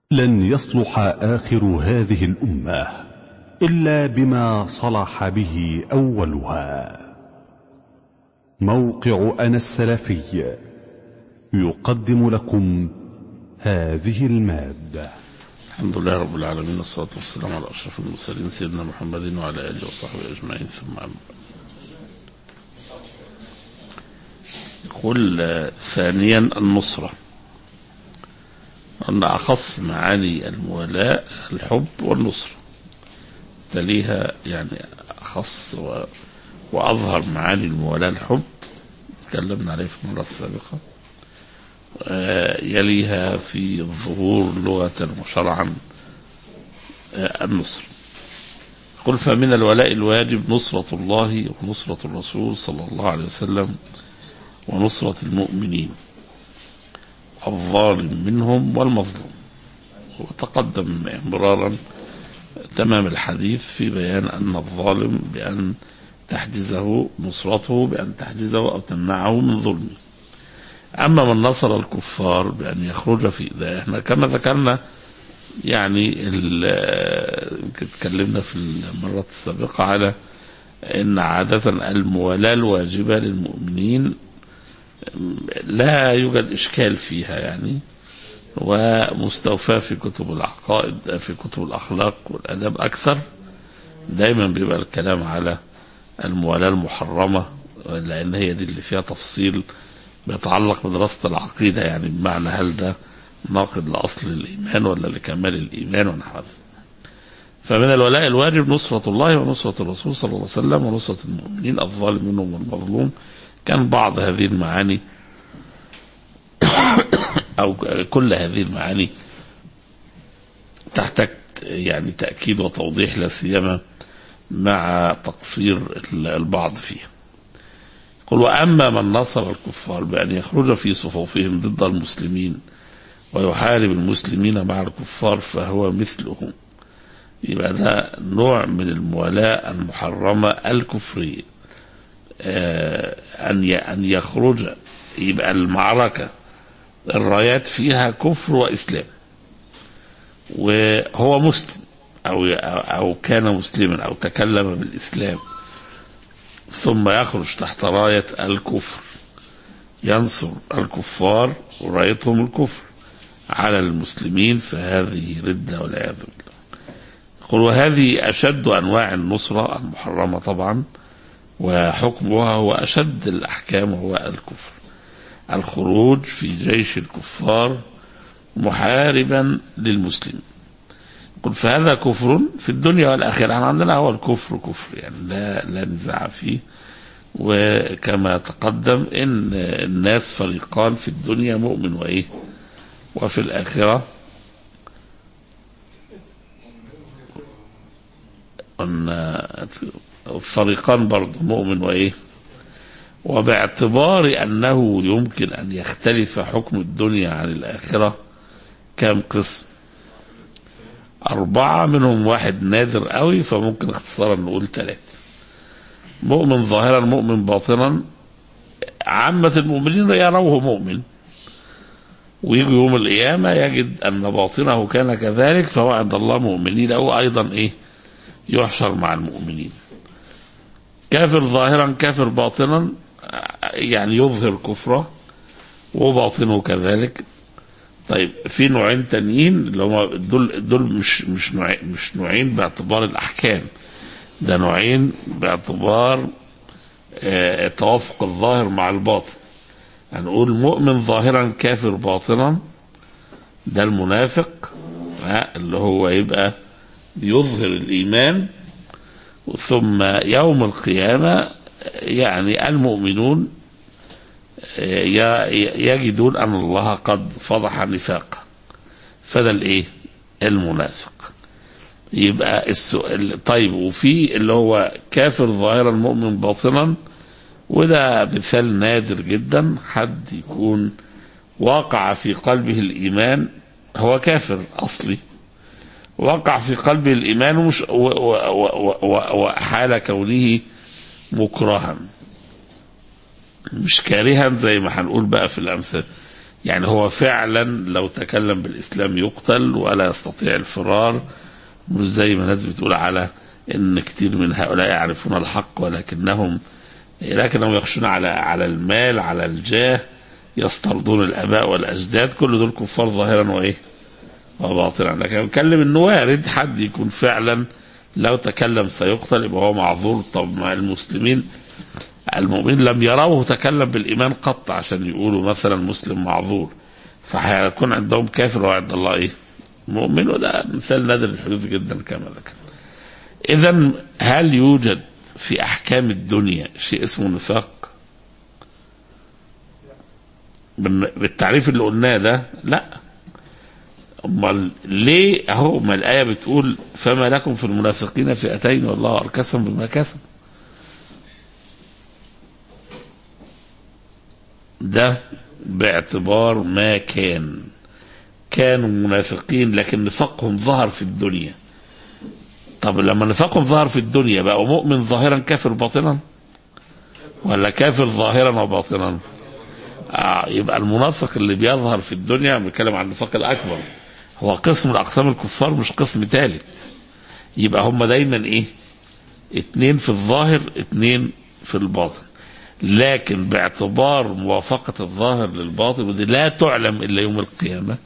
لن يصلح آخر هذه الأمة إلا بما صلح به أولها موقع أنا السلفي يقدم لكم هذه المادة الحمد لله رب العالمين والصلاة والسلام على أشرف المرسلين سيدنا محمد وعلى آله وصحبه أجمعين ثم أما بعد. يقول آه، ثانيا النصرة أن أخص معاني الموالاة الحب والنصرة تليها يعني أخص و... وأظهر معاني الموالاة الحب تكلمنا عليه في المرة السابقة آه، يليها في الظهور لغة وشرعا آه، النصر قل فمن الولاء الواجب نصرة الله ونصرة الرسول صلى الله عليه وسلم ونصرة المؤمنين الظالم منهم والمظلوم وتقدم مرارا تمام الحديث في بيان أن الظالم بأن تحجزه نصرته بأن تحجزه أو تمنعه من ظلمه أما من نصر الكفار بأن يخرج في ده احنا كما ذكرنا يعني ال- يمكن اتكلمنا في المرات السابقة على أن عادة الموالاة الواجبة للمؤمنين لا يوجد إشكال فيها يعني ومستوفاة في كتب العقائد في كتب الأخلاق والأدب أكثر دايما بيبقى الكلام على الموالاة المحرمة لأن هي دي اللي فيها تفصيل بيتعلق بدراسة العقيدة يعني بمعنى هل ده ناقض لأصل الإيمان ولا لكمال الإيمان ونحو ذلك فمن الولاء الواجب نصرة الله ونصرة الرسول صلى الله عليه وسلم ونصرة المؤمنين الظالم منهم والمظلوم كان بعض هذه المعاني أو كل هذه المعاني تحتاج يعني تأكيد وتوضيح لا سيما مع تقصير البعض فيها قل وأما من نصر الكفار بأن يخرج في صفوفهم ضد المسلمين ويحارب المسلمين مع الكفار فهو مثلهم يبقى ده نوع من الموالاة المحرمة الكفرية آه، أن ي- أن يخرج يبقى المعركة الرايات فيها كفر وإسلام وهو مسلم أو أو كان مسلما أو تكلم بالإسلام ثم يخرج تحت راية الكفر ينصر الكفار ورايتهم الكفر على المسلمين فهذه ردة والعياذ بالله يقول وهذه أشد أنواع النصرة المحرمة طبعا وحكمها هو أشد الأحكام وهو الكفر الخروج في جيش الكفار محاربا للمسلمين قل فهذا كفر في الدنيا والآخرة احنا عندنا هو الكفر كفر يعني لا لا نزاع فيه وكما تقدم ان الناس فريقان في الدنيا مؤمن وايه وفي الآخرة ان فريقان برضه مؤمن وايه وباعتبار انه يمكن ان يختلف حكم الدنيا عن الاخره كم قسم أربعة منهم واحد نادر قوي فممكن اختصارا نقول ثلاثة مؤمن ظاهرا مؤمن باطنا عامة المؤمنين يروه مؤمن ويجي يوم القيامة يجد أن باطنه كان كذلك فهو عند الله مؤمنين أو أيضا إيه يحشر مع المؤمنين كافر ظاهرا كافر باطنا يعني يظهر كفره وباطنه كذلك طيب في نوعين تانيين اللي هم دول دول مش مش نوعين مش نوعين باعتبار الاحكام ده نوعين باعتبار آه، توافق الظاهر مع الباطن هنقول مؤمن ظاهرا كافر باطنا ده المنافق ها، اللي هو يبقى يظهر الايمان ثم يوم القيامه يعني المؤمنون ي- يجدون أن الله قد فضح نفاقه فده الإيه المنافق يبقى السؤال طيب وفي اللي هو كافر ظاهرا مؤمن باطنا وده مثال نادر جدا حد يكون وقع في قلبه الإيمان هو كافر أصلي وقع في قلبه الإيمان ومش و- و- و- و- وحال كونه مكرها مش كارها زي ما هنقول بقى في الأمثال يعني هو فعلا لو تكلم بالاسلام يقتل ولا يستطيع الفرار مش زي ما الناس بتقول على ان كتير من هؤلاء يعرفون الحق ولكنهم لكنهم يخشون على على المال على الجاه يسترضون الاباء والاجداد كل دول كفار ظاهرا وايه؟ وباطنا لكن بتكلم انه وارد حد يكون فعلا لو تكلم سيقتل يبقى هو معذور طب مع المسلمين المؤمنين لم يروه تكلم بالايمان قط عشان يقولوا مثلا مسلم معذور فهيكون عندهم كافر وعند الله ايه؟ مؤمن وده مثال نادر الحدوث جدا كما ذكر. اذا هل يوجد في احكام الدنيا شيء اسمه نفاق؟ بالن- بالتعريف اللي قلناه ده لا امال ليه اهو ما الايه بتقول فما لكم في المنافقين فئتين والله اركسهم بما كسبوا ده باعتبار ما كان كانوا منافقين لكن نفاقهم ظهر في الدنيا طب لما نفاقهم ظهر في الدنيا بقوا مؤمن ظاهرا كافر باطنا ولا كافر ظاهرا وباطنا آه يبقى المنافق اللي بيظهر في الدنيا بنتكلم عن النفاق الاكبر هو قسم من اقسام الكفار مش قسم ثالث يبقى هم دايما ايه اتنين في الظاهر اتنين في الباطن لكن باعتبار موافقة الظاهر للباطن ودي لا تعلم إلا يوم القيامة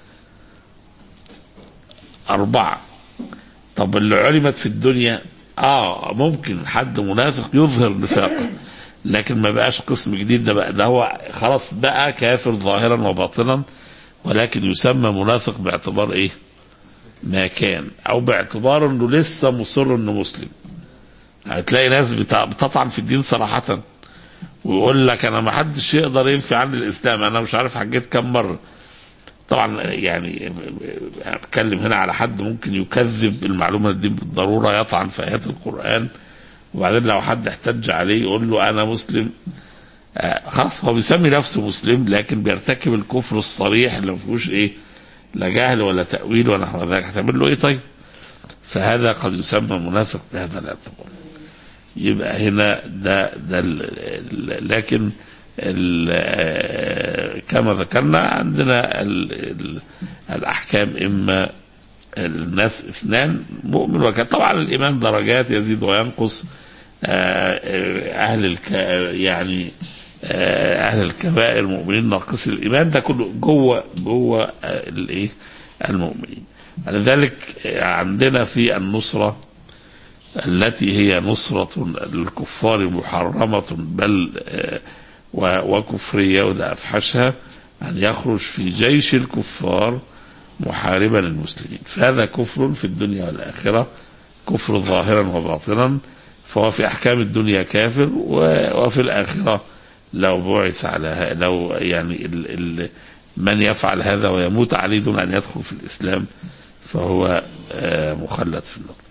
أربعة طب اللي علمت في الدنيا آه ممكن حد منافق يظهر نفاقه لكن ما بقاش قسم جديد ده بقى ده هو خلاص بقى كافر ظاهرا وباطنا ولكن يسمى منافق باعتبار ايه ما كان او باعتبار انه لسه مصر انه مسلم هتلاقي ناس بتع- بتطعن في الدين صراحة ويقول لك انا ما حدش يقدر ينفي عني الاسلام انا مش عارف حجيت كم مرة طبعا يعني اتكلم هنا على حد ممكن يكذب المعلومة دي بالضرورة يطعن في ايات القرآن وبعدين لو حد احتج عليه يقول له انا مسلم آه خلاص هو بيسمي نفسه مسلم لكن بيرتكب الكفر الصريح اللي ما فيهوش ايه لا جهل ولا تأويل ولا نحو ذلك هتعمل له ايه طيب فهذا قد يسمى منافق بهذا الاعتبار يبقى هنا ده ده ال ال لكن ال آه، كما ذكرنا عندنا ال ال الاحكام اما الناس اثنان مؤمن وكان طبعا الايمان درجات يزيد وينقص آه، آه، اهل الك يعني آه، اهل الكبائر مؤمنين ناقص الايمان ده كله جوه جوه آه، الايه المؤمنين لذلك عندنا في النصره التي هي نصرة الكفار محرمة بل آه، و- وكفرية وده أفحشها أن يخرج في جيش الكفار محاربا للمسلمين فهذا كفر في الدنيا والآخرة كفر ظاهرا وباطنا فهو في أحكام الدنيا كافر و- وفي الآخرة لو بعث على ه- لو يعني ال ال من يفعل هذا ويموت عليه دون أن يدخل في الإسلام فهو آه، مخلد في النار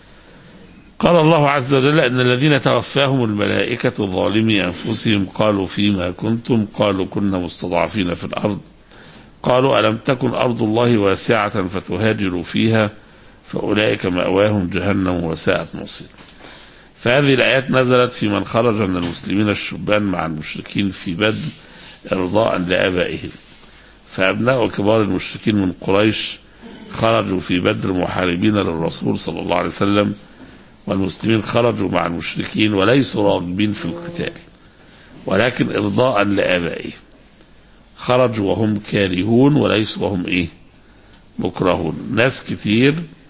قال الله عز وجل ان الذين توفاهم الملائكه ظالمي انفسهم قالوا فيما كنتم قالوا كنا مستضعفين في الارض قالوا الم تكن ارض الله واسعه فتهاجروا فيها فاولئك ماواهم جهنم وساءت مصير فهذه الايات نزلت في من خرج من المسلمين الشبان مع المشركين في بدر ارضاء لابائهم فابناء كبار المشركين من قريش خرجوا في بدر محاربين للرسول صلى الله عليه وسلم والمسلمين خرجوا مع المشركين وليسوا راغبين في القتال ولكن إرضاء لآبائهم خرجوا وهم كارهون وليسوا وهم إيه مكرهون ناس كتير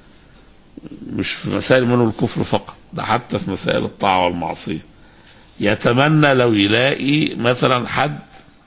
مش في مسائل منه الكفر فقط ده حتى في مسائل الطاعة والمعصية يتمنى لو يلاقي مثلا حد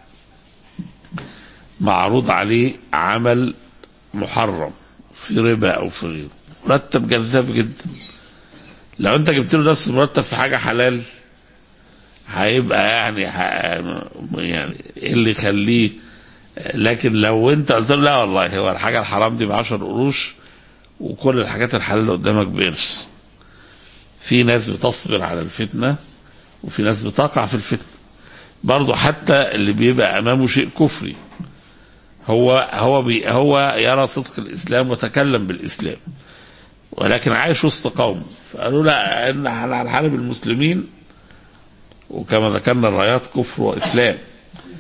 معروض عليه عمل محرم في ربا أو في غيره مرتب جذاب جدا لو انت جبت له نفس المرتب في حاجه حلال هيبقى يعني ح... يعني ايه اللي يخليه لكن لو انت قلت له لا والله هو الحاجه الحرام دي ب 10 قروش وكل الحاجات الحلال اللي قدامك بقرش في ناس بتصبر على الفتنه وفي ناس بتقع في الفتنه برضه حتى اللي بيبقى امامه شيء كفري هو هو بي هو يرى صدق الاسلام وتكلم بالاسلام ولكن عايش وسط قوم فقالوا لا ان احنا هنحارب المسلمين وكما ذكرنا الرايات كفر واسلام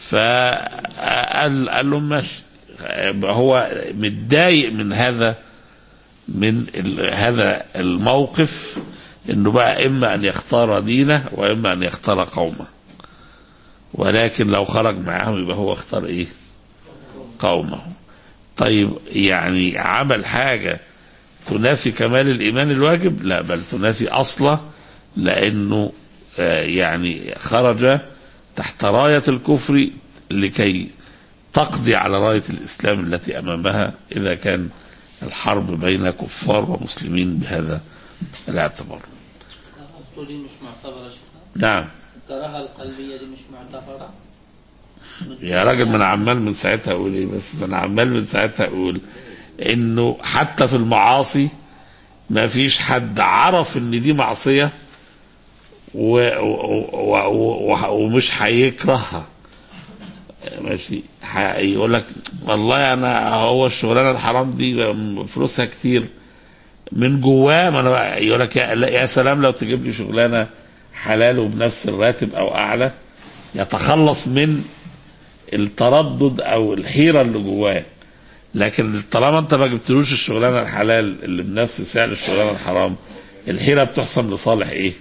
فقال قال لهم ماشي هو متضايق من هذا من ال- هذا الموقف انه بقى اما ان يختار دينه واما ان يختار قومه ولكن لو خرج معاهم يبقى هو اختار ايه قومه طيب يعني عمل حاجة تنافي كمال الإيمان الواجب لا بل تنافي أصله لأنه آه، يعني خرج تحت راية الكفر لكي تقضي على راية الإسلام التي أمامها إذا كان الحرب بين كفار ومسلمين بهذا الاعتبار الكراهة دي مش معتبرة يا شيخنا نعم الكراهة القلبية دي مش معتبرة يا راجل ما انا عمال من ساعتها اقول ايه بس ما انا عمال من ساعتها اقول انه حتى في المعاصي ما فيش حد عرف ان دي معصيه و و و و ومش هيكرهها ماشي ح- يقول لك والله انا هو الشغلانه الحرام دي فلوسها كتير من جواه ما انا يقول لك يا, لا- يا سلام لو تجيب لي شغلانه حلال وبنفس الراتب او اعلى يتخلص من التردد او الحيره اللي جواه لكن طالما انت ما جبتلوش الشغلانه الحلال اللي بنفس سعر الشغلانه الحرام الحيره بتحسم لصالح ايه؟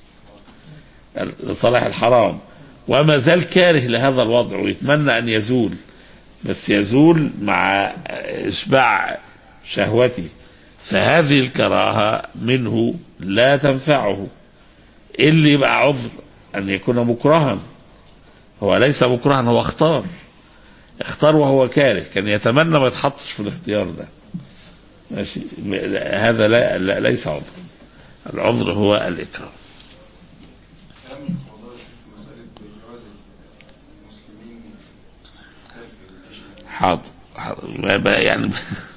لصالح الحرام وما زال كاره لهذا الوضع ويتمنى ان يزول بس يزول مع اشباع شهوته فهذه الكراهه منه لا تنفعه إيه اللي يبقى عذر ان يكون مكرها هو ليس مكرها هو اختار اختار وهو كاره كان يتمنى ما يتحطش في الاختيار ده ماشي هذا لا, لا ليس عذر العذر هو الإكراه كلام القضاء في مسألة جواز المسلمين خارج الجيش حاضر حاضر ما بقى يعني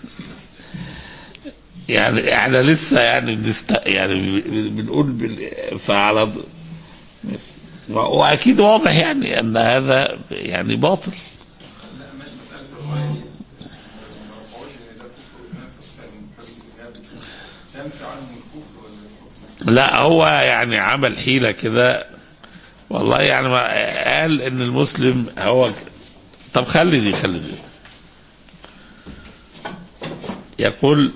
يعني احنا لسه يعني بنست يعني بنقول بال... فعلى ض- واكيد واضح يعني ان هذا يعني باطل لا مش مسألة الرواية دي ما رفعوش إن ده كفر وإيمان فاستهم حاجة الإجابة تنفي عنهم الكفر ولا الحكم لا هو يعني عمل حيلة كده والله يعني ما قال ان المسلم هو ك- طب خلي دي خلي دي يقول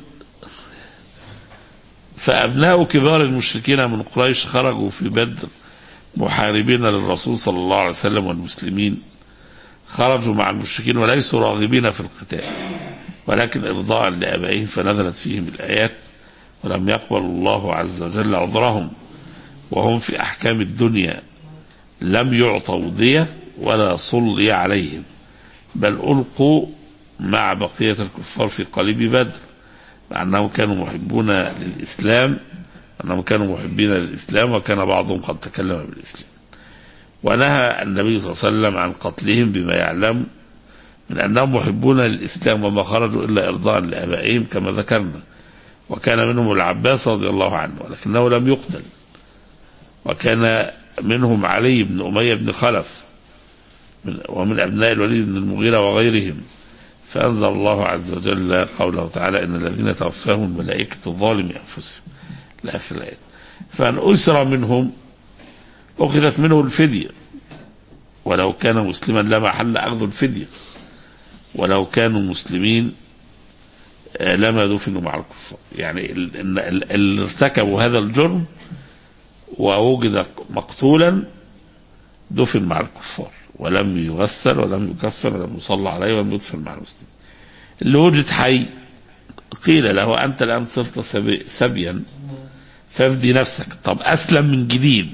فأبناء كبار المشركين من قريش خرجوا في بدر محاربين للرسول صلى الله عليه وسلم والمسلمين خرجوا مع المشركين وليسوا راغبين في القتال ولكن إرضاء لآبائهم فنزلت فيهم الآيات ولم يقبل الله عز وجل عذرهم وهم في أحكام الدنيا لم يعطوا دية ولا صلي عليهم بل ألقوا مع بقية الكفار في قليب بدر مع أنهم كانوا محبون للإسلام أنهم كانوا محبين للإسلام وكان بعضهم قد تكلم بالإسلام ونهى النبي صلى الله عليه وسلم عن قتلهم بما يعلم من أنهم محبون للإسلام وما خرجوا إلا إرضاء لآبائهم كما ذكرنا وكان منهم العباس رضي الله عنه ولكنه لم يقتل وكان منهم علي بن أمية بن خلف من ومن أبناء الوليد بن المغيرة وغيرهم فأنزل الله عز وجل قوله تعالى إن الذين توفاهم الملائكة ظالمي أنفسهم لآخر الآية فأن أسر منهم أخذت منه الفدية ولو كان مسلما لا محل أخذ الفدية ولو كانوا مسلمين آه، لما دفنوا مع الكفار يعني ال- ال- ال- اللي ارتكبوا هذا الجرم ووجد مقتولا دفن مع الكفار ولم يغسل ولم يكفر ولم يصلى عليه ولم يدفن مع المسلمين اللي وجد حي قيل له أنت الآن صرت سبي- سبيا فافدي نفسك طب أسلم من جديد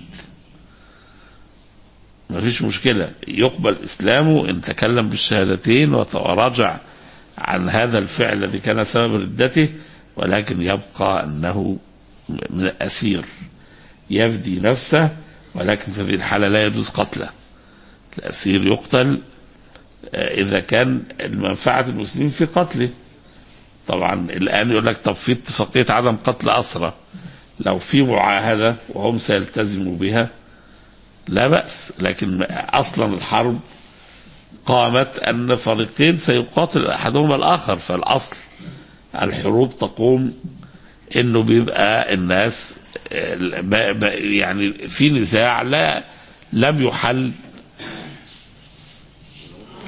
ما فيش مشكلة يقبل إسلامه إن تكلم بالشهادتين وتراجع عن هذا الفعل الذي كان سبب ردته ولكن يبقى أنه من الأسير يفدي نفسه ولكن في هذه الحالة لا يجوز قتله الأسير يقتل آه، إذا كان المنفعة المسلمين في قتله طبعا الآن يقول لك طب في اتفاقية عدم قتل أسرى لو في معاهدة وهم سيلتزموا بها لا بأس لكن أصلا الحرب قامت أن فريقين سيقاتل أحدهما الآخر فالأصل الحروب تقوم انه بيبقى الناس آه، ب- ب- يعني في نزاع لا لم يحل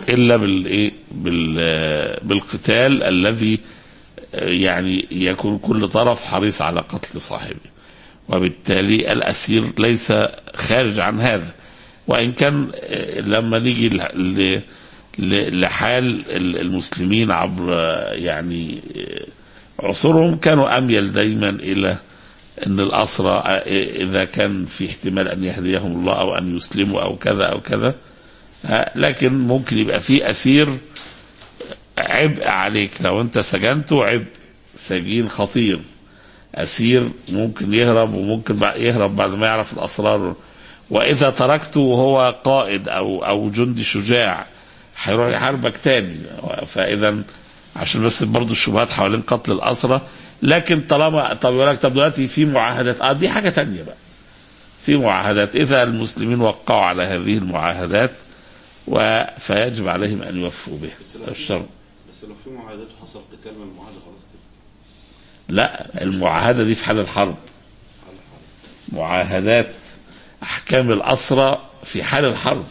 الا بالايه بال بالقتال الذي يعني يكون كل طرف حريص على قتل صاحبه وبالتالي الاسير ليس خارج عن هذا وان كان آه، لما نيجي ل- ل- ل- لحال ال- المسلمين عبر آه، يعني آه، عصورهم كانوا اميل دايما الى ان الاسرى آه، اذا كان في احتمال ان يهديهم الله او ان يسلموا او كذا او كذا آه، لكن ممكن يبقى في اسير عبء عليك لو انت سجنته عبء سجين خطير اسير ممكن يهرب وممكن بع- يهرب بعد ما يعرف الاسرار واذا تركته وهو قائد او او جندي شجاع هيروح يحاربك تاني فاذا عشان بس برضه الشبهات حوالين قتل الاسرى لكن طالما طب يقول لك طب دلوقتي في معاهدات اه دي حاجه تانية بقى في معاهدات اذا المسلمين وقعوا على هذه المعاهدات و- فيجب عليهم ان يوفوا بها الشرط بس لو في معاهدات وحصل قتال من المعاهده خلاص كده لا المعاهدة دي في حال الحرب معاهدات أحكام الأسرى في حال الحرب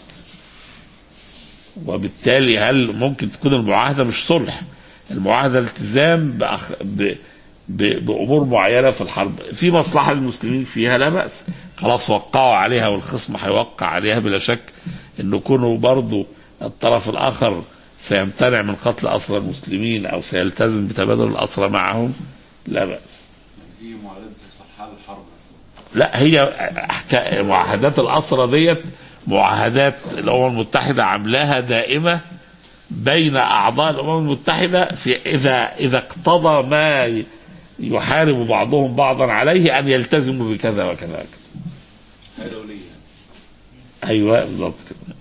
وبالتالي هل ممكن تكون المعاهدة مش صلح المعاهدة التزام بأخ... ب... ب... بأمور معينة في الحرب في مصلحة للمسلمين فيها لا بأس خلاص وقعوا عليها والخصم هيوقع عليها بلا شك انه كونوا برضو الطرف الآخر سيمتنع من قتل أسرى المسلمين أو سيلتزم بتبادل الأسرى معهم لا بأس في معاهدات بتحصل حال الحرب نفسها لا هي أحكا- معاهدات الأسرى ديت معاهدات الأمم المتحدة عاملاها دائمة بين أعضاء الأمم المتحدة في إذا إذا اقتضى ما ي- يحارب بعضهم بعضا عليه أن يلتزموا بكذا وكذا وكذا. حاجه دوليه أيوه بالضبط كده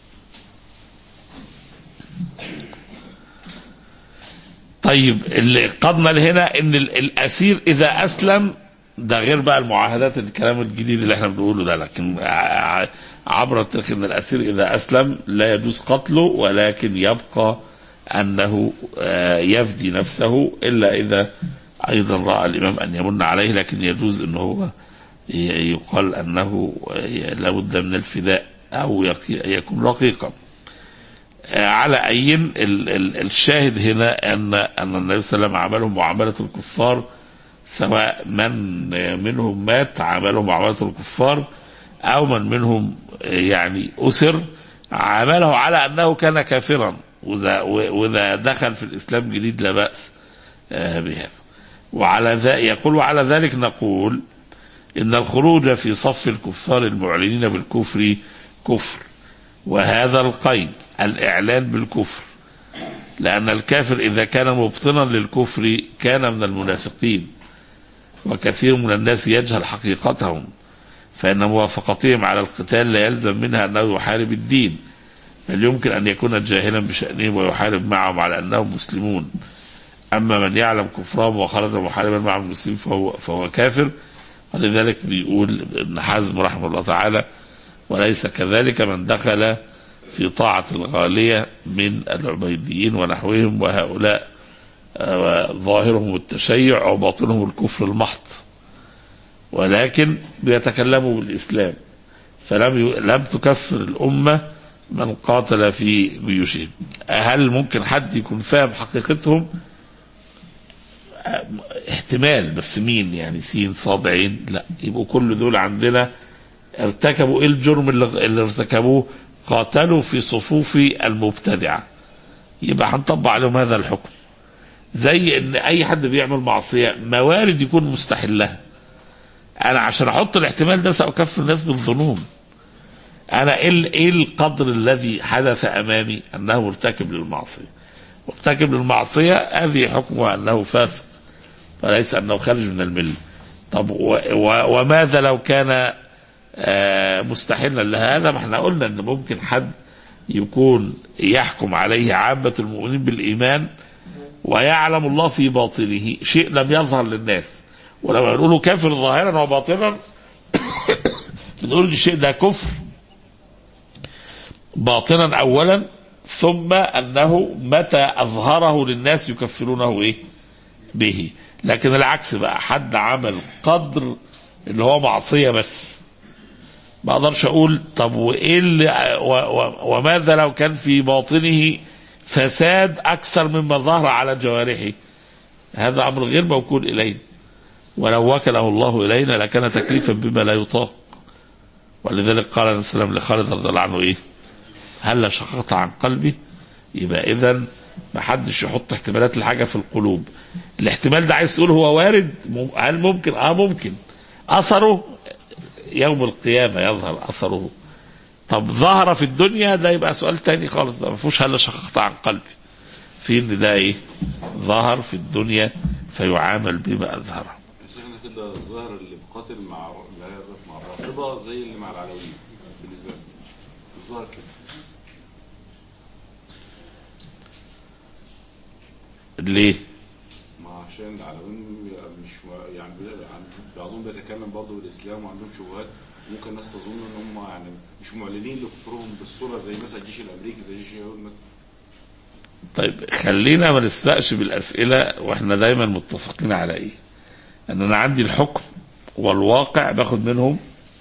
طيب اللي قضنا لهنا ان ال- الاسير اذا اسلم ده غير بقى المعاهدات الكلام الجديد اللي احنا بنقوله ده لكن ع- عبر التاريخ ان الاسير اذا اسلم لا يجوز قتله ولكن يبقى انه آه، يفدي نفسه الا اذا ايضا راى الامام ان يمن عليه لكن يجوز ان هو ي- يقال انه آه، لابد من الفداء او يقي- يكون رقيقا آه، على أي ال- ال- الشاهد هنا أن أن النبي صلى الله عليه وسلم عملهم معاملة الكفار سواء من منهم مات عاملهم معاملة الكفار أو من منهم آه، يعني أسر عامله على أنه كان كافرا وإذا وإذا دخل في الإسلام جديد لا بأس آه، بهذا وعلى ذا يقول وعلى ذلك نقول إن الخروج في صف الكفار المعلنين بالكفر كفر وهذا القيد الإعلان بالكفر لأن الكافر إذا كان مبطنا للكفر كان من المنافقين وكثير من الناس يجهل حقيقتهم فإن موافقتهم على القتال لا يلزم منها أنه يحارب الدين بل يمكن أن يكون جاهلا بشأنهم ويحارب معهم على أنهم مسلمون أما من يعلم كفرهم وخرج محاربا مع المسلمين فهو, فهو كافر ولذلك بيقول ابن حزم رحمه الله تعالى وليس كذلك من دخل في طاعة الغالية من العبيديين ونحوهم وهؤلاء آه، ظاهرهم التشيع وباطنهم الكفر المحض ولكن بيتكلموا بالإسلام فلم ي... لم تكفر الأمة من قاتل في جيوشهم هل ممكن حد يكون فاهم حقيقتهم آه، احتمال بس مين يعني سين صاد عين لا يبقوا كل دول عندنا ارتكبوا ايه الجرم اللي, اللي ارتكبوه قاتلوا في صفوف المبتدعه يبقى هنطبق عليهم هذا الحكم زي ان اي حد بيعمل معصيه موارد يكون مستحلها انا عشان احط الاحتمال ده ساكفر الناس بالظنون انا ايه ال- ايه القدر الذي حدث امامي انه مرتكب للمعصيه مرتكب للمعصيه هذه حكمها انه فاسق وليس انه خارج من المله طب و و وماذا لو كان آه، مستحلا لهذا ما احنا قلنا ان ممكن حد يكون يحكم عليه عامة المؤمنين بالإيمان ويعلم الله في باطنه شيء لم يظهر للناس ولما نقول كافر ظاهرا وباطنا بنقول الشيء ده كفر باطنا أولا ثم أنه متى أظهره للناس يكفرونه إيه به لكن العكس بقى حد عمل قدر اللي هو معصية بس ما اقدرش اقول طب وايه اللي و و وماذا لو كان في باطنه فساد اكثر مما ظهر على جوارحه هذا امر غير موكول الينا ولو وكله الله الينا لكان تكليفا بما لا يطاق ولذلك قال عليه السلام لخالد رضي الله عنه ايه هل شققت عن قلبي يبقى اذا ما حدش يحط احتمالات الحاجه في القلوب الاحتمال ده عايز تقول هو وارد مم- هل ممكن اه ممكن اثره يوم القيامه يظهر اثره طب ظهر في الدنيا ده يبقى سؤال تاني خالص بقى ما فيهوش هل شققت عن قلبي في ان ده ايه ظهر في الدنيا فيعامل بما اظهره شيخنا كده الظاهر اللي بقاتل مع اللي هي مع الرافضه زي اللي مع العلويين بالنسبه لي الظاهر كده ليه ما عشان العلويين مش يعني عن- بعضهم بيتكلم برضه بالاسلام وعندهم شبهات ممكن الناس تظن ان هم يعني مش معلنين لكفرهم بالصوره زي مثلا الجيش الامريكي زي الجيش اليهودي مثلا طيب خلينا ما نسبقش بالاسئله واحنا دايما متفقين على ايه ان انا عندي الحكم والواقع باخد منهم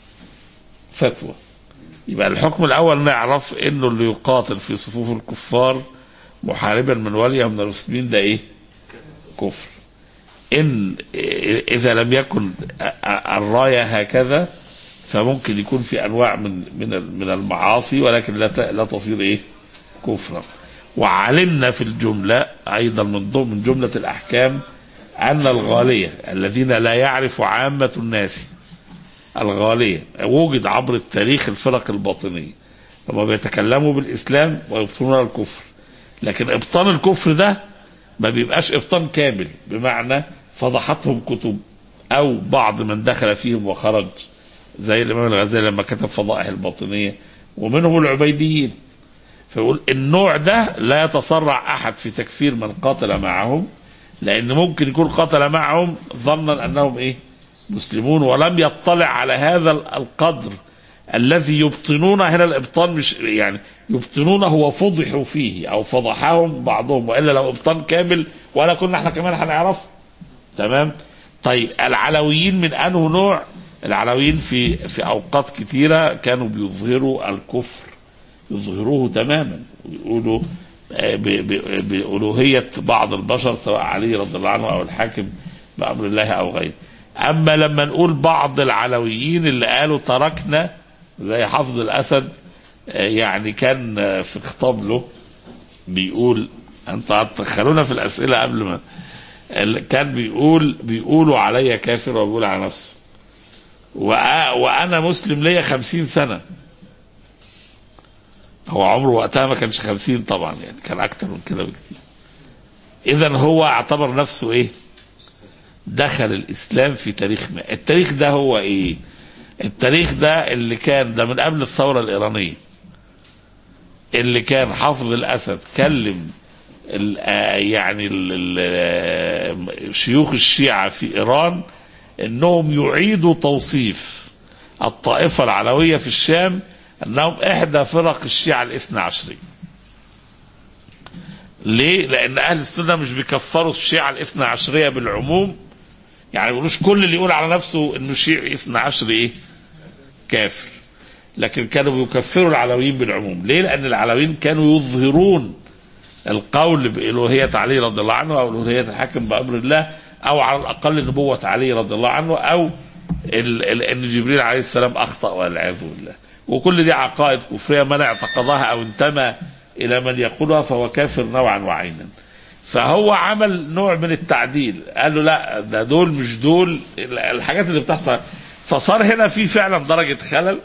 فتوى يبقى الحكم الاول نعرف انه اللي يقاتل في صفوف الكفار محاربا من وليه من المسلمين ده ايه كفر ان اذا لم يكن الرايه هكذا فممكن يكون في انواع من من من المعاصي ولكن لا ت- لا تصير ايه كفرا وعلمنا في الجمله ايضا من ضمن من جمله الاحكام ان الغاليه الذين لا يعرف عامه الناس الغاليه وجد عبر التاريخ الفرق الباطنيه هم بيتكلموا بالاسلام ويبطنون الكفر لكن ابطان الكفر ده ما بيبقاش ابطان كامل بمعنى فضحتهم كتب او بعض من دخل فيهم وخرج زي الامام الغزالي لما كتب فضائح الباطنيه ومنهم العبيديين فيقول النوع ده لا يتسرع احد في تكفير من قاتل معهم لان ممكن يكون قاتل معهم ظنا انهم ايه مسلمون ولم يطلع على هذا القدر الذي يبطنونه هنا الابطان مش يعني يبطنونه وفضحوا فيه او فضحهم بعضهم والا لو ابطان كامل ولا كنا احنا كمان هنعرفه تمام طيب العلويين من انه نوع العلويين في في اوقات كثيره كانوا بيظهروا الكفر يظهروه تماما ويقولوا آه، ب- ب- بألوهية بعض البشر سواء علي رضي الله عنه أو الحاكم بأمر الله أو غيره أما لما نقول بعض العلويين اللي قالوا تركنا زي حافظ الأسد آه، يعني كان آه، في خطاب له بيقول أنت هتدخلونا في الأسئلة قبل ما ال- كان بيقول بيقولوا عليا كافر وبيقول على نفسه وأ- وأنا مسلم ليا خمسين سنة هو عمره وقتها ما كانش خمسين طبعا يعني كان أكتر من كده بكتير إذا هو اعتبر نفسه إيه دخل الإسلام في تاريخ ما التاريخ ده هو إيه التاريخ ده اللي كان ده من قبل الثورة الإيرانية اللي كان حافظ الأسد كلم ال- آه يعني ال- ال- آه شيوخ الشيعة في إيران انهم يعيدوا توصيف الطائفة العلوية في الشام انهم احدى فرق الشيعة الاثنى عشرية ليه؟ لان اهل السنة مش بيكفروا الشيعة الاثنى عشرية بالعموم يعني ما بيقولوش كل اللي يقول على نفسه انه شيعي اثنى عشري ايه؟ كافر لكن كانوا بيكفروا العلويين بالعموم ليه؟ لان العلويين كانوا يظهرون القول بإلوهية علي رضي الله عنه أو إلوهية الحاكم بأمر الله أو على الأقل نبوة علي رضي الله عنه أو ال- ال- أن جبريل عليه السلام أخطأ والعياذ بالله وكل دي عقائد كفرية من اعتقدها أو انتمى إلى من يقولها فهو كافر نوعا وعينا فهو عمل نوع من التعديل قال له لا ده دول مش دول الحاجات اللي بتحصل فصار هنا في فعلا درجة خلل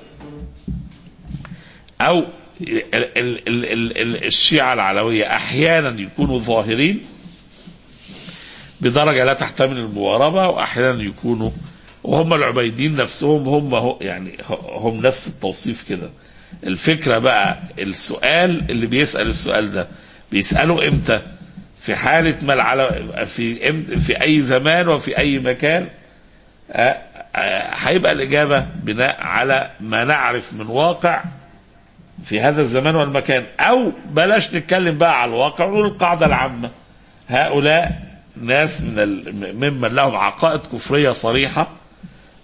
او ال- ال- ال- ال- ال- الشيعة العلوية احيانا يكونوا ظاهرين بدرجة لا تحتمل المواربة واحيانا يكونوا وهم العبيدين نفسهم هم هو يعني هم نفس التوصيف كده الفكرة بقى السؤال اللي بيسأل السؤال ده بيسأله امتى في حالة ما العلو... في إم- في اي زمان وفي اي مكان آه، آه، هيبقى الإجابة بناء على ما نعرف من واقع في هذا الزمان والمكان أو بلاش نتكلم بقى على الواقع ونقول القاعدة العامة هؤلاء ناس من ال... ممن لهم عقائد كفرية صريحة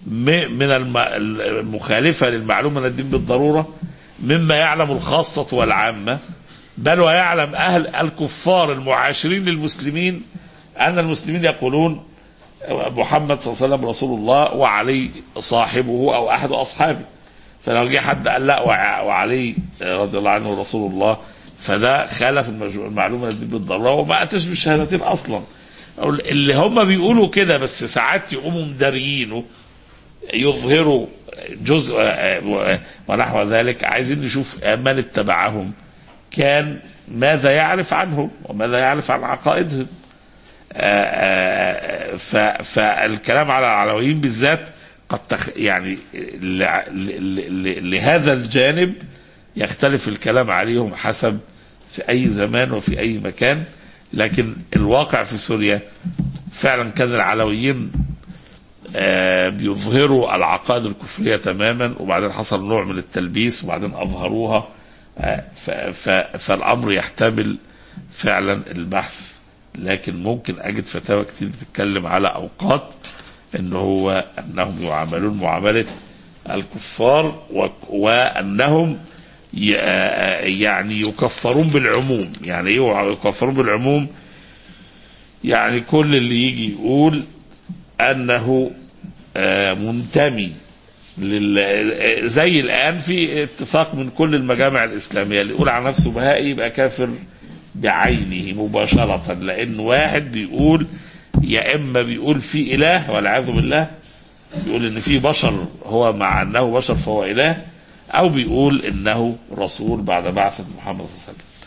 م- من الم- المخالفة للمعلومة من الدين بالضرورة مما يعلم الخاصة والعامة بل ويعلم أهل الكفار المعاشرين للمسلمين أن المسلمين يقولون محمد صلى الله عليه وسلم رسول الله وعلي صاحبه أو أحد أصحابه فلو جه حد قال لا وع- وعلي رضي الله عنه رسول الله فده خالف المج- المعلومة دي بالضرورة وما أتش بالشهادتين أصلا أو اللي هم بيقولوا كده بس ساعات يقوموا مداريينه يظهروا جزء آه، ونحو ذلك عايزين نشوف من اتبعهم كان ماذا يعرف عنهم وماذا يعرف عن عقائدهم آه، آه، ف- فالكلام على العلويين بالذات قد تخ يعني ل- ل- ل- لهذا الجانب يختلف الكلام عليهم حسب في أي زمان وفي أي مكان لكن الواقع في سوريا فعلا كان العلويين آه، بيظهروا العقائد الكفرية تماما وبعدين حصل نوع من التلبيس وبعدين أظهروها آه، ف- ف- فالأمر يحتمل فعلا البحث لكن ممكن أجد فتاوى كتير بتتكلم على أوقات إن هو أنهم يعاملون معاملة الكفار و- وأنهم ي- آه، يعني يكفرون بالعموم يعني ايه يكفرون بالعموم يعني كل اللي يجي يقول انه آه، منتمي لل... آه، زي الان في اتفاق من كل المجامع الاسلاميه اللي يقول على نفسه بهائي يبقى كافر بعينه مباشره لان واحد بيقول يا اما بيقول في اله والعياذ بالله بيقول ان في بشر هو مع انه بشر فهو اله او بيقول انه رسول بعد بعثه محمد صلى الله عليه وسلم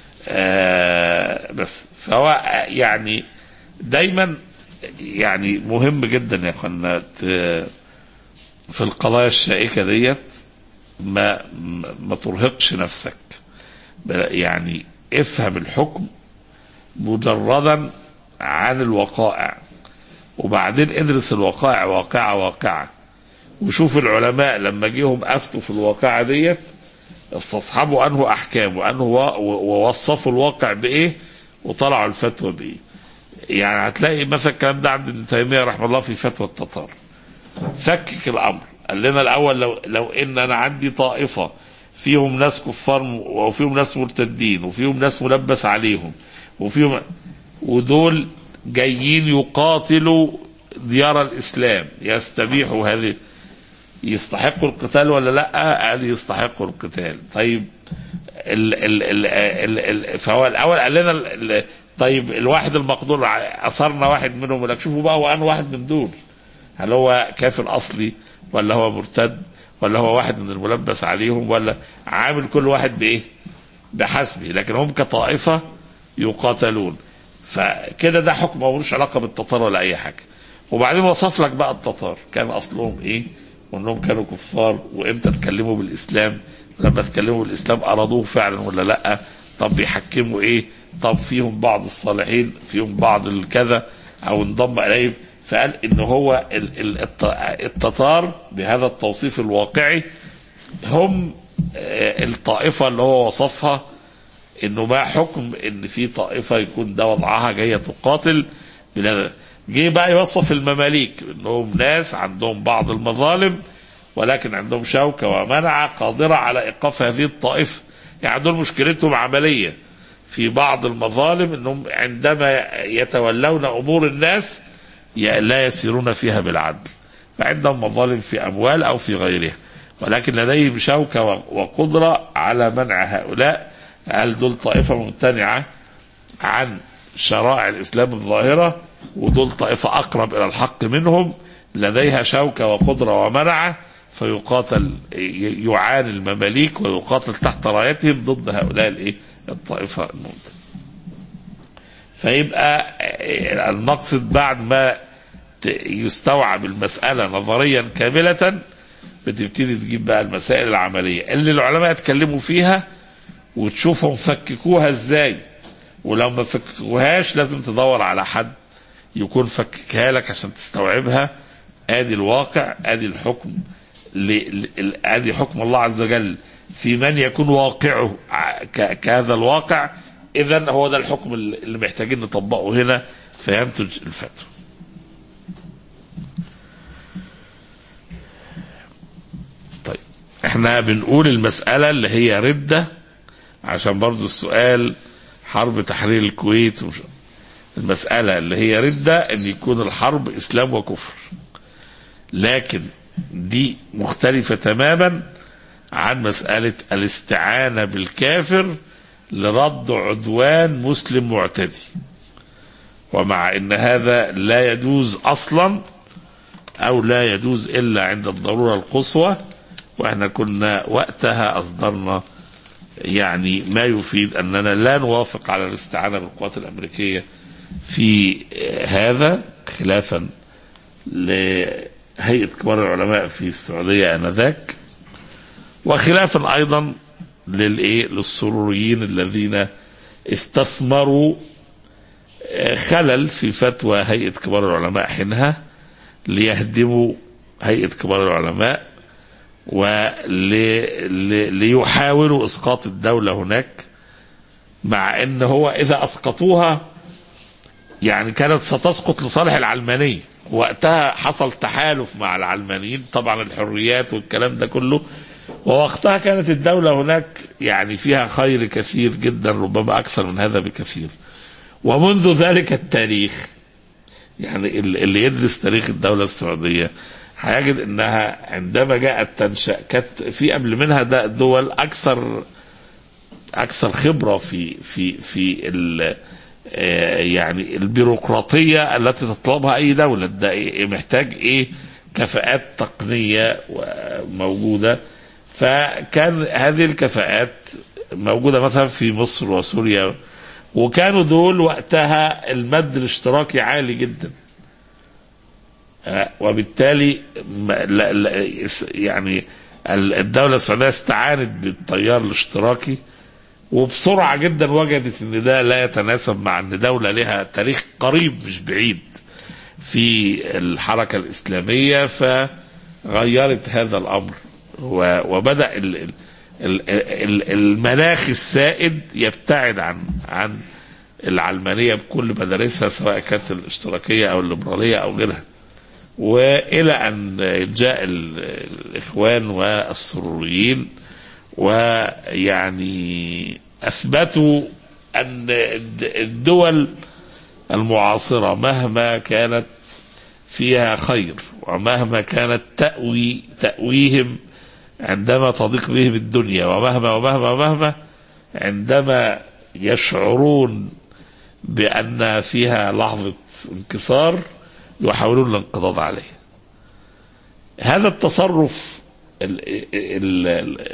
آه بس فهو آه، يعني دايما يعني مهم جدا يا اخوانا ت- في القضايا الشائكه ديت ما ما- ما ترهقش نفسك بل- يعني افهم الحكم مجردا عن الوقائع وبعدين ادرس الوقائع واقعه واقعه وشوف العلماء لما جيهم افتوا في الواقعه ديت استصحبوا انه احكام وانه و- و- ووصفوا الواقع بايه وطلعوا الفتوى بايه يعني هتلاقي مثلا الكلام ده عند ابن تيميه رحمه الله في فتوى التتار فكك الامر قال لنا الاول لو لو ان انا عندي طائفه فيهم ناس كفار م- وفيهم ناس مرتدين وفيهم ناس ملبس عليهم وفيهم ودول جايين يقاتلوا ديار الاسلام يستبيحوا هذه يستحقوا القتال ولا لا؟ قال يستحقوا القتال طيب ال ال ال ال ال فهو الاول قال لنا ال ال طيب الواحد المقدور ع- اثرنا واحد منهم يقول لك شوفوا بقى هو انا واحد من دول هل هو كافر اصلي ولا هو مرتد ولا هو واحد من الملبس عليهم ولا عامل كل واحد بايه؟ بحسبه لكن هم كطائفه يقاتلون فكده ده حكم ملوش علاقه بالتتار ولا اي حاجه وبعدين وصف لك بقى التتار كان اصلهم ايه وانهم كانوا كفار وامتى اتكلموا بالاسلام لما اتكلموا بالاسلام ارادوه فعلا ولا لا طب بيحكموا ايه طب فيهم بعض الصالحين فيهم بعض الكذا او انضم اليهم فقال ان هو ال- ال- الت- التتار بهذا التوصيف الواقعي هم آه، الطائفه اللي هو وصفها انه ما حكم ان في طائفه يكون ده وضعها جايه تقاتل بلا جه بقى يوصف المماليك انهم ناس عندهم بعض المظالم ولكن عندهم شوكه ومنعه قادره على ايقاف هذه الطائفه يعني دول مشكلتهم عمليه في بعض المظالم انهم عندما يتولون امور الناس ي- لا يسيرون فيها بالعدل فعندهم مظالم في اموال او في غيرها ولكن لديهم شوكه و- وقدره على منع هؤلاء هل دول طائفه ممتنعه عن شرائع الاسلام الظاهره ودول طائفه اقرب الى الحق منهم لديها شوكه وقدره ومنعه فيقاتل ي- يعاني المماليك ويقاتل تحت رايتهم ضد هؤلاء الايه الطائفه الممتنعه فيبقى آه، المقصد بعد ما ت- يستوعب المسألة نظريا كاملة بتبتدي تجيب بقى المسائل العملية اللي العلماء اتكلموا فيها وتشوفهم فككوها ازاي ولو ما فككوهاش لازم تدور على حد يكون فككها لك عشان تستوعبها ادي الواقع ادي الحكم ل- ل- ادي حكم الله عز وجل في من يكون واقعه ع- ك- كهذا الواقع اذا هو ده الحكم اللي اللي محتاجين نطبقه هنا فينتج الفتوى احنا بنقول المسألة اللي هي ردة عشان برضو السؤال حرب تحرير الكويت ومش المسألة اللي هي ردة ان يكون الحرب اسلام وكفر لكن دي مختلفة تماما عن مسألة الاستعانة بالكافر لرد عدوان مسلم معتدي ومع ان هذا لا يجوز اصلا او لا يجوز الا عند الضرورة القصوى واحنا كنا وقتها اصدرنا يعني ما يفيد اننا لا نوافق على الاستعانة بالقوات الامريكية في هذا خلافا لهيئة كبار العلماء في السعودية انذاك وخلافا ايضا للايه للسروريين الذين استثمروا خلل في فتوى هيئة كبار العلماء حينها ليهدموا هيئة كبار العلماء وليحاولوا اسقاط الدولة هناك مع ان هو اذا اسقطوها يعني كانت ستسقط لصالح العلمانية وقتها حصل تحالف مع العلمانيين طبعا الحريات والكلام ده كله ووقتها كانت الدولة هناك يعني فيها خير كثير جدا ربما أكثر من هذا بكثير ومنذ ذلك التاريخ يعني اللي يدرس تاريخ الدولة السعودية هيجد انها عندما جاءت تنشأ كانت في قبل منها ده دول اكثر اكثر خبرة في في في ال يعني البيروقراطية التي تطلبها اي دولة ده إيه محتاج ايه كفاءات تقنية موجودة فكان هذه الكفاءات موجودة مثلا في مصر وسوريا وكانوا دول وقتها المد الاشتراكي عالي جدا وبالتالي لا لا يعني الدولة السعودية استعانت بالتيار الاشتراكي وبسرعة جدا وجدت ان ده لا يتناسب مع ان دولة لها تاريخ قريب مش بعيد في الحركة الإسلامية فغيرت هذا الأمر وبدأ المناخ السائد يبتعد عن عن العلمانية بكل مدارسها سواء كانت الاشتراكية أو الليبرالية أو غيرها وإلى أن جاء الإخوان والسروريين ويعني أثبتوا أن الدول المعاصرة مهما كانت فيها خير ومهما كانت تأوي تأويهم عندما تضيق بهم الدنيا ومهما ومهما ومهما عندما يشعرون بأن فيها لحظة انكسار يحاولون الانقضاض عليه هذا التصرف ال ال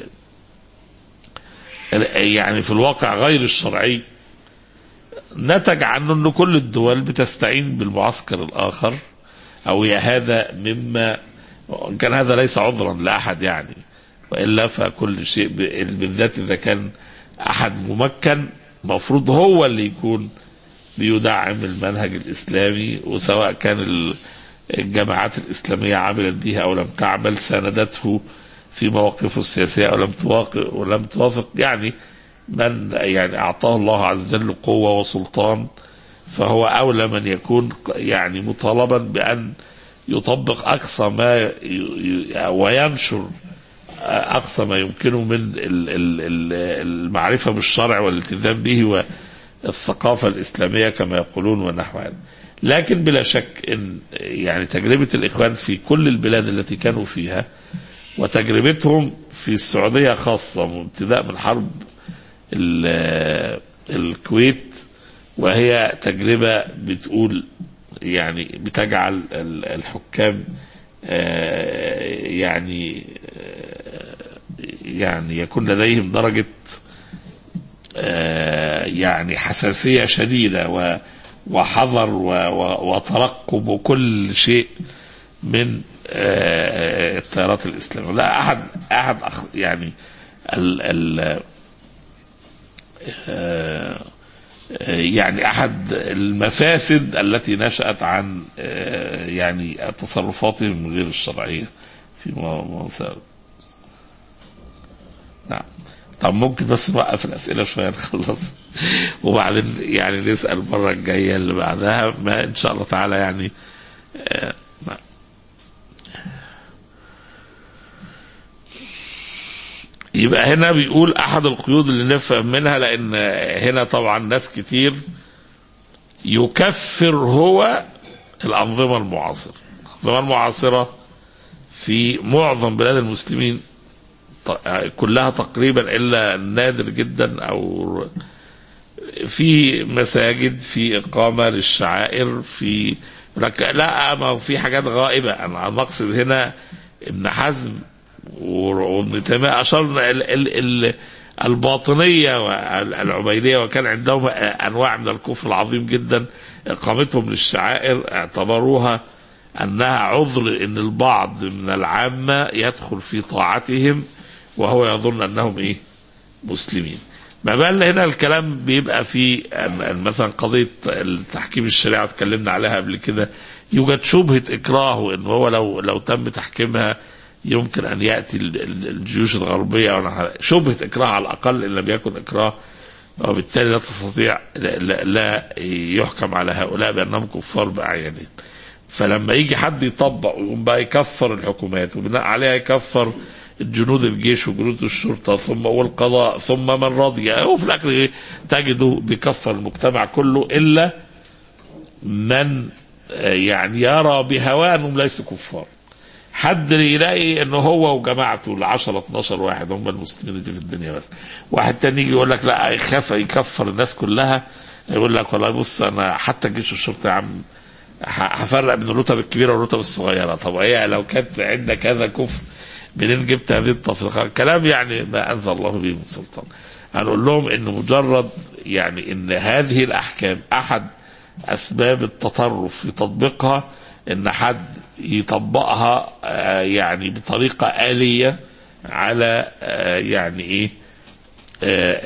ال يعني في الواقع غير الشرعي نتج عنه أن كل الدول بتستعين بالمعسكر الآخر أو هذا مما كان هذا ليس عذرا لأحد يعني وإلا فكل شيء بالذات إذا كان أحد ممكن مفروض هو اللي يكون بيدعم المنهج الإسلامي وسواء كان الجماعات الإسلامية عملت به أو لم تعمل ساندته في مواقفه السياسية أو لم توافق ولم توافق يعني من يعني أعطاه الله عز وجل قوة وسلطان فهو أولى من يكون يعني مطالبا بأن يطبق أقصى ما وينشر أقصى ما يمكنه من المعرفة بالشرع والالتزام به والثقافة الإسلامية كما يقولون ونحو هذا لكن بلا شك إن يعني تجربة الإخوان في كل البلاد التي كانوا فيها وتجربتهم في السعودية خاصة ابتداء من حرب الكويت وهي تجربة بتقول يعني بتجعل الحكام يعني يعني يكون لديهم درجة يعني حساسية شديدة وحذر وترقب وكل شيء من التيارات الإسلامية لا أحد أحد يعني ال ال يعني احد المفاسد التي نشات عن يعني تصرفاتهم غير الشرعيه في مسار نعم طب ممكن بس نوقف الاسئله شويه نخلص وبعدين يعني نسال المره الجايه اللي بعدها ما ان شاء الله تعالى يعني نعم يبقى هنا بيقول احد القيود اللي نفهم منها لان هنا طبعا ناس كتير يكفر هو الانظمه المعاصره الانظمه المعاصره في معظم بلاد المسلمين ط- كلها تقريبا الا نادر جدا او في مساجد في اقامه للشعائر في لك لا ما هو في حاجات غائبه انا المقصد هنا ابن حزم وابن تيميه اشار ال- ال- ال- الباطنيه والعبيديه وكان عندهم انواع من الكفر العظيم جدا اقامتهم للشعائر اعتبروها انها عذر ان البعض من العامه يدخل في طاعتهم وهو يظن انهم ايه مسلمين ما بال هنا الكلام بيبقى في أن- أن مثلا قضيه التحكيم الشريعه اتكلمنا عليها قبل كده يوجد شبهه اكراه ان هو لو لو تم تحكيمها يمكن ان ياتي ال- ال- الجيوش الغربيه أو نحو- شبهه اكراه على الاقل ان لم يكن اكراه وبالتالي لا تستطيع لا, لا, لا يحكم على هؤلاء بانهم كفار باعيانهم فلما يجي حد يطبق ويقوم بقى يكفر الحكومات وبناء عليها يكفر جنود الجيش وجنود الشرطه ثم والقضاء ثم من رضي وفي الاخر إيه؟ تجده بيكفر المجتمع كله الا من آه، يعني يرى بهواه انهم ليسوا كفار حد يلاقي ان هو وجماعته ال 10 12 واحد هم المسلمين اللي في الدنيا بس واحد تاني يجي يقول لك لا يخاف يكفر الناس كلها يقول لك والله بص انا حتى جيش الشرطه يا عم ه- هفرق بين الرتب الكبيره والرتب الصغيره طب هي لو كانت عندك هذا كفر منين جبت هذه التفرقه كلام يعني ما انزل الله به من سلطان هنقول لهم ان مجرد يعني ان هذه الاحكام احد اسباب التطرف في تطبيقها ان حد يطبقها آه، يعني بطريقه اليه على آه، يعني ايه آه،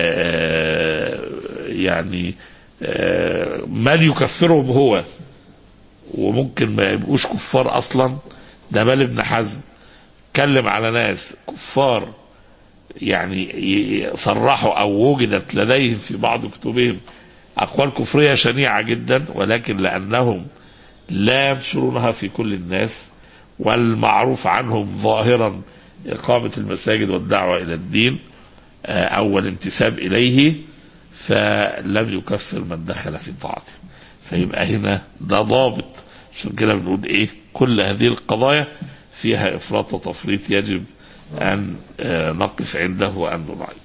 آه، يعني آه، من يكفرهم هو وممكن ما يبقوش كفار اصلا ده بل ابن حزم اتكلم على ناس كفار يعني ي- صرحوا او وجدت لديهم في بعض كتبهم اقوال كفريه شنيعه جدا ولكن لانهم لا ينشرونها في كل الناس والمعروف عنهم ظاهرا اقامه المساجد والدعوه الى الدين آه، او الانتساب اليه فلم يكفر من دخل في طاعته فيبقى هنا ده ضابط عشان كده بنقول ايه كل هذه القضايا فيها افراط وتفريط يجب ان آه، نقف عنده وان نراعي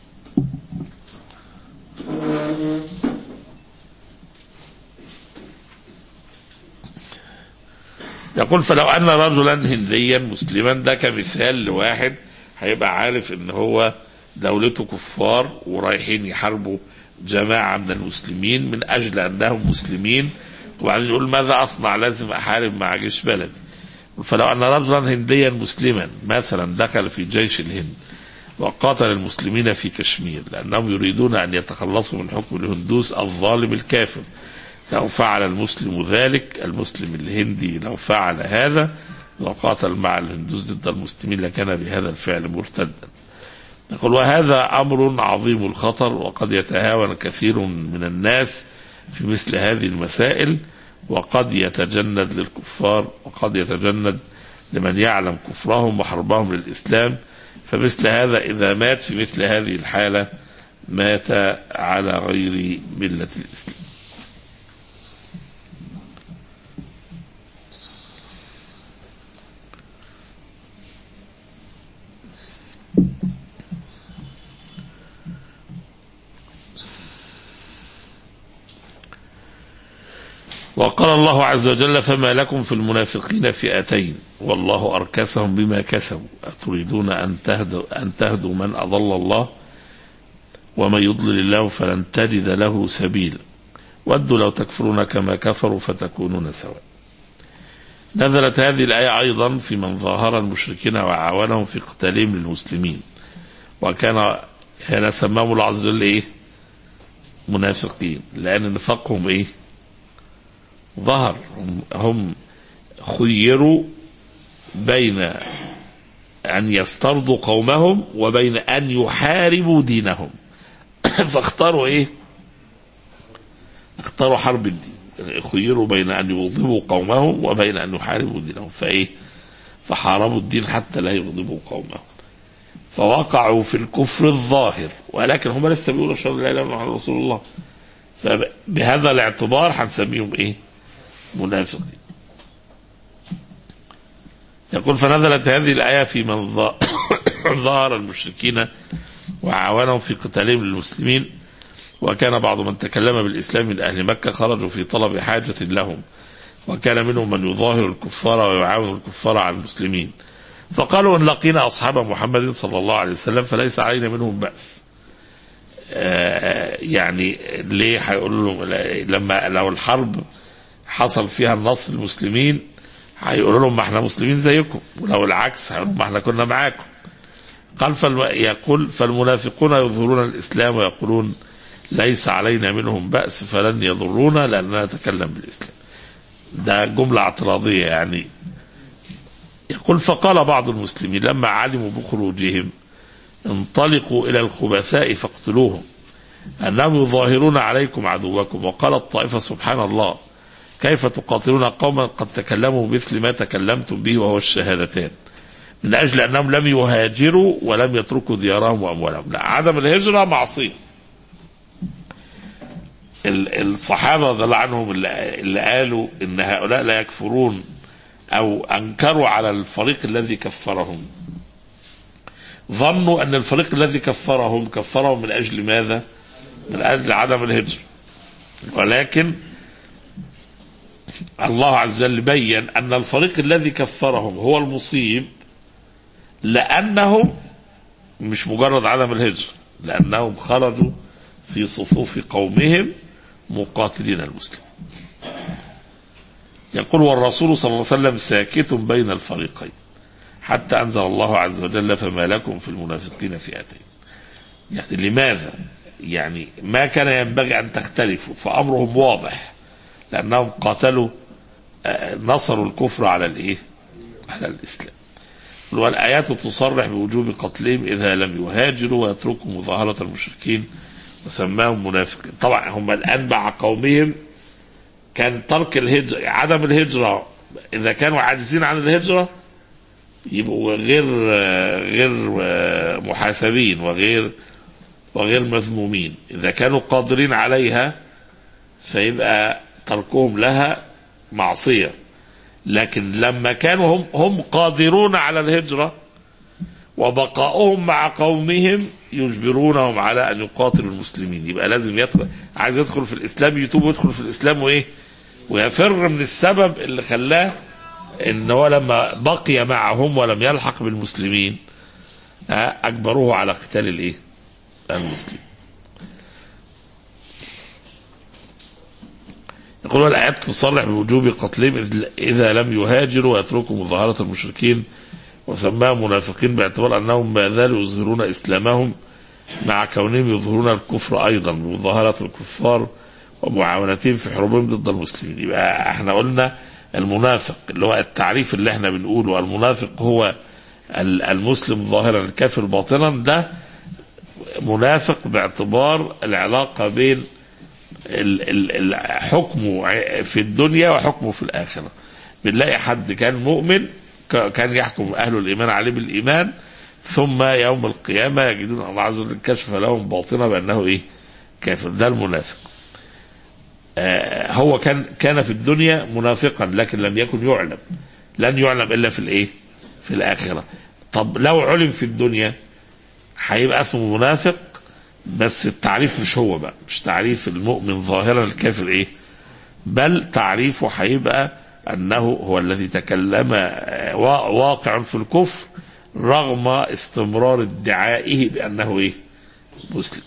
يقول فلو ان رجلا هنديا مسلما ده كمثال لواحد هيبقى عارف ان هو دولته كفار ورايحين يحاربوا جماعه من المسلمين من اجل انهم مسلمين وبعدين يقول ماذا اصنع لازم احارب مع جيش بلدي فلو ان رجلا هنديا مسلما مثلا دخل في جيش الهند وقاتل المسلمين في كشمير لانهم يريدون ان يتخلصوا من حكم الهندوس الظالم الكافر لو فعل المسلم ذلك المسلم الهندي لو فعل هذا وقاتل مع الهندوس ضد المسلمين لكان بهذا الفعل مرتدا يقول وهذا امر عظيم الخطر وقد يتهاون كثير من الناس في مثل هذه المسائل وقد يتجند للكفار وقد يتجند لمن يعلم كفرهم وحربهم للاسلام فمثل هذا اذا مات في مثل هذه الحاله مات على غير مله الاسلام وقال الله عز وجل فما لكم في المنافقين فئتين والله أركسهم بما كسبوا أتريدون أن تهدوا, أن تهدوا من أضل الله ومن يضلل الله فلن تجد له سبيلا ودوا لو تكفرون كما كفروا فتكونون سواء نزلت هذه الآية أيضا في من ظاهر المشركين وعاونهم في قتالهم للمسلمين وكان هنا سماهم الله عز وجل إيه منافقين لأن نفاقهم إيه ظهر هم- هم خيروا بين أن يسترضوا قومهم وبين أن يحاربوا دينهم فاختاروا إيه اختاروا حرب الدين خيروا بين أن يغضبوا قومهم وبين أن يحاربوا دينهم فإيه فحاربوا الدين حتى لا يغضبوا قومهم فوقعوا في الكفر الظاهر ولكن هم لسه بيقولوا اشهد ان لا اله الا الله محمد رسول الله فبهذا الاعتبار هنسميهم ايه؟ منافقين. يقول فنزلت هذه الايه في من ظا- ظهر المشركين وعاونهم في قتالهم للمسلمين وكان بعض من تكلم بالاسلام من اهل مكه خرجوا في طلب حاجه لهم وكان منهم من يظاهر الكفار ويعاون الكفار على المسلمين فقالوا ان لقينا اصحاب محمد صلى الله عليه وسلم فليس علينا منهم باس آه، يعني ليه هيقولوا لهم لما لو الحرب حصل فيها النصر للمسلمين هيقولوا لهم ما احنا مسلمين زيكم ولو العكس هيقولوا ما احنا كنا معاكم قال فالم... يقول فالمنافقون يظهرون الاسلام ويقولون ليس علينا منهم باس فلن يضرونا لاننا نتكلم بالاسلام ده جمله اعتراضيه يعني يقول فقال بعض المسلمين لما علموا بخروجهم انطلقوا الى الخبثاء فاقتلوهم انهم يظاهرون عليكم عدوكم وقالت طائفه سبحان الله كيف تقاتلون قوما قد تكلموا مثل ما تكلمتم به وهو الشهادتان من اجل انهم لم يهاجروا ولم يتركوا ديارهم واموالهم لا عدم الهجره معصيه ال- الصحابه رضي الله عنهم اللي اللي قالوا ان هؤلاء لا يكفرون او انكروا على الفريق الذي كفرهم ظنوا ان الفريق الذي كفرهم كفرهم من اجل ماذا؟ من اجل عدم الهجره ولكن الله عز وجل بين ان الفريق الذي كفرهم هو المصيب لانهم مش مجرد عدم الهجره لانهم خرجوا في صفوف قومهم مقاتلين المسلمين يقول والرسول صلى الله عليه وسلم ساكت بين الفريقين حتى انزل الله عز وجل فما لكم في المنافقين فئتين يعني لماذا يعني ما كان ينبغي ان تختلفوا فامرهم واضح لانهم قاتلوا آه، نصروا الكفر على الايه على الاسلام والايات تصرح بوجوب قتلهم اذا لم يهاجروا ويتركوا مظاهره المشركين وسماهم منافقين طبعا هم الان مع قومهم كان ترك الهجره عدم الهجره اذا كانوا عاجزين عن الهجره يبقوا غير غير محاسبين وغير وغير مذمومين اذا كانوا قادرين عليها فيبقى تركهم لها معصيه لكن لما كانوا هم هم قادرون على الهجره وبقاؤهم مع قومهم يجبرونهم على ان يقاتلوا المسلمين يبقى لازم يدخل عايز يدخل في الاسلام يتوب ويدخل في الاسلام وايه ويفر من السبب اللي خلاه ان هو لما بقي معهم ولم يلحق بالمسلمين آه، اجبروه على قتال الايه المسلم يقول الآيات تصرح بوجوب قتلهم إذا لم يهاجروا ويتركوا مظاهرة المشركين وسماهم منافقين باعتبار أنهم ما زالوا يظهرون إسلامهم مع كونهم يظهرون الكفر أيضا بمظاهرة الكفار ومعاونتهم في حروبهم ضد المسلمين يبقى احنا قلنا المنافق اللي هو التعريف اللي احنا بنقوله المنافق هو ال- المسلم ظاهرا الكافر باطنا ده منافق باعتبار العلاقة بين ال- ال- ال- حكمه ع- في الدنيا وحكمه في الآخرة بنلاقي حد كان مؤمن ك- كان يحكم أهل الإيمان عليه بالإيمان ثم يوم القيامة يجدون الله عز وجل كشف لهم باطنة بأنه إيه كافر ده المنافق آه هو كان كان في الدنيا منافقا لكن لم يكن يعلم لن يعلم إلا في الإيه في الآخرة طب لو علم في الدنيا هيبقى اسمه منافق بس التعريف مش هو بقى مش تعريف المؤمن ظاهرا الكافر ايه بل تعريفه هيبقى انه هو الذي تكلم آه، وا- واقع في الكفر رغم استمرار ادعائه بانه ايه مسلم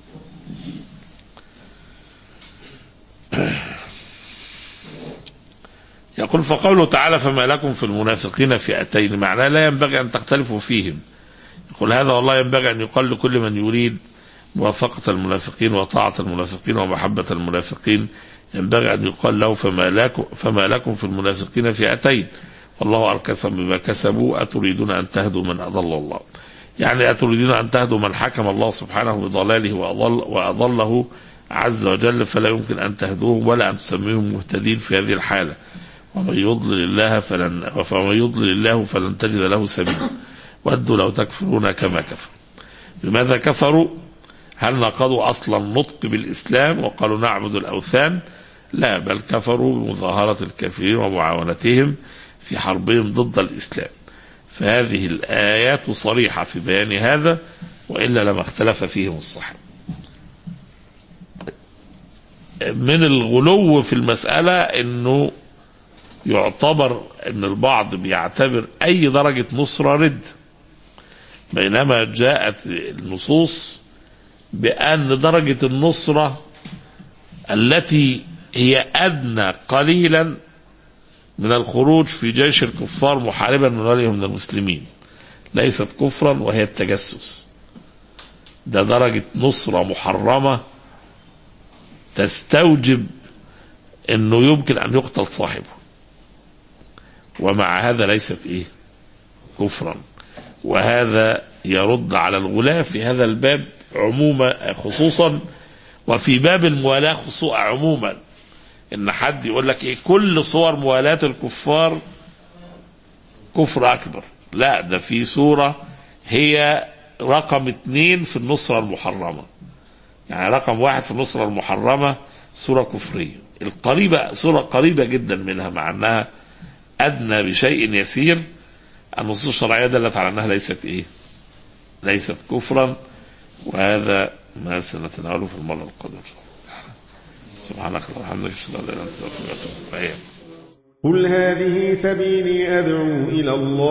يقول فقوله تعالى فما لكم في المنافقين فئتين معناه لا ينبغي ان تختلفوا فيهم يقول هذا والله ينبغي أن يقال لكل من يريد موافقة المنافقين وطاعة المنافقين ومحبة المنافقين ينبغي أن يقال له فما لكم, فما لكم في المنافقين فئتين والله أركسهم بما كسبوا أتريدون أن تهدوا من أضل الله يعني أتريدون أن تهدوا من حكم الله سبحانه بضلاله وأضل وأضله عز وجل فلا يمكن أن تهدوهم ولا أن تسميهم مهتدين في هذه الحالة ومن يضلل الله فلن ومن يضلل الله فلن تجد له سبيلا ودوا لو تكفرون كما كفروا بماذا كفروا هل نقضوا أصل النطق بالإسلام وقالوا نعبد الأوثان لا بل كفروا بمظاهرة الكافرين ومعاونتهم في حربهم ضد الإسلام فهذه الآيات صريحة في بيان هذا وإلا لما اختلف فيهم الصحابة من الغلو في المسألة أنه يعتبر أن البعض بيعتبر أي درجة نصرة رد بينما جاءت النصوص بأن درجة النصرة التي هي أدنى قليلا من الخروج في جيش الكفار محاربا من وليهم من المسلمين ليست كفرا وهي التجسس ده درجة نصرة محرمة تستوجب انه يمكن ان يقتل صاحبه ومع هذا ليست ايه كفرا وهذا يرد على الغلاة في هذا الباب عموما خصوصا وفي باب الموالاة خصوصا عموما ان حد يقول لك ايه كل صور موالاة الكفار كفر اكبر لا ده في صورة هي رقم اثنين في النصرة المحرمة يعني رقم واحد في النصرة المحرمة صورة كفرية القريبة صورة قريبة جدا منها مع انها ادنى بشيء يسير النصوص الشرعية دلت على انها ليست ايه ليست كفرا وهذا ما سنتناوله في المرة القادمة سبحانك اللهم وبحمدك اشهد ان لا اله الا انت استغفرك واتوب اليك قل هذه سبيلي أدعو إلى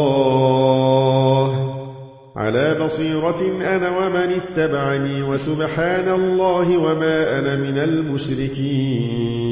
الله على بصيرة أنا ومن اتبعني وسبحان الله وما أنا من المشركين